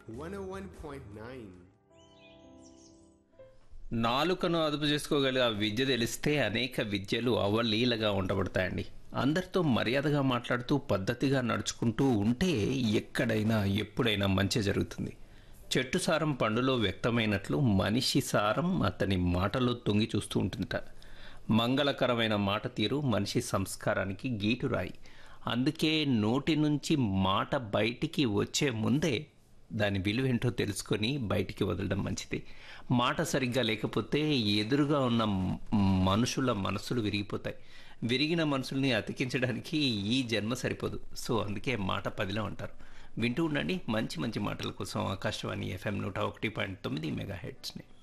101.9. నాలుకను అదుపు చేసుకోగలిగే ఆ విద్య తెలిస్తే అనేక విద్యలు అవలీలగా ఉండబడతాయండి అందరితో మర్యాదగా మాట్లాడుతూ పద్ధతిగా నడుచుకుంటూ ఉంటే ఎక్కడైనా ఎప్పుడైనా మంచి జరుగుతుంది చెట్టు సారం పండులో వ్యక్తమైనట్లు మనిషి సారం అతని మాటలో తొంగి చూస్తూ ఉంటుందట మంగళకరమైన మాట తీరు మనిషి సంస్కారానికి గీటురాయి అందుకే నోటి నుంచి మాట బయటికి వచ్చే ముందే దాని విలువేంటో తెలుసుకొని బయటికి వదలడం మంచిది మాట సరిగ్గా లేకపోతే ఎదురుగా ఉన్న మ- మనుషుల మనసులు విరిగిపోతాయి విరిగిన మనసుల్ని అతికించడానికి ఈ జన్మ సరిపోదు సో అందుకే మాట పదిలో అంటారు వింటూ ఉండండి మంచి మంచి మాటల కోసం ఆకాశవాణి ఎఫ్ఎం నూట ఒకటి పాయింట్ తొమ్మిది మెగా హెడ్స్ని